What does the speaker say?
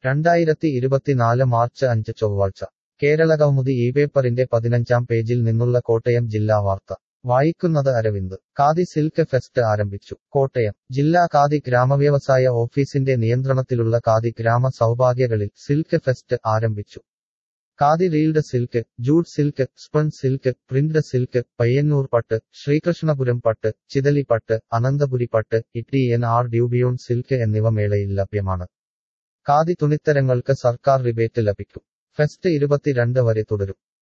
രണ്ടായിരത്തി ഇരുപത്തിനാല് മാർച്ച് അഞ്ച് ചൊവ്വാഴ്ച കേരളകൗമുദി ഈ പേപ്പറിന്റെ പതിനഞ്ചാം പേജിൽ നിന്നുള്ള കോട്ടയം ജില്ലാ വാർത്ത വായിക്കുന്നത് അരവിന്ദ് ഖാദി സിൽക്ക് ഫെസ്റ്റ് ആരംഭിച്ചു കോട്ടയം ജില്ലാ ഖാദി ഗ്രാമവ്യവസായ ഓഫീസിന്റെ നിയന്ത്രണത്തിലുള്ള ഖാദി ഗ്രാമ സൗഭാഗ്യകളിൽ സിൽക്ക് ഫെസ്റ്റ് ആരംഭിച്ചു Khadi reeled silk jute silk spun silk print silk Payyanur പട്ട് ശ്രീകൃഷ്ണപുരം പട്ട് ചിതലി പട്ട് അനന്തപുരി പട്ട് ഇട്ടി എൻ ആർ ഡ്യൂബിയോൺ സിൽക്ക് എന്നിവ മേളയിൽ ലഭ്യമാണ് ഖാദി തുണിത്തരങ്ങൾക്ക് സർക്കാർ റിബേറ്റ് ലഭിക്കും ഫെസ്റ്റ് ഇരുപത്തിരണ്ട് വരെ തുടരും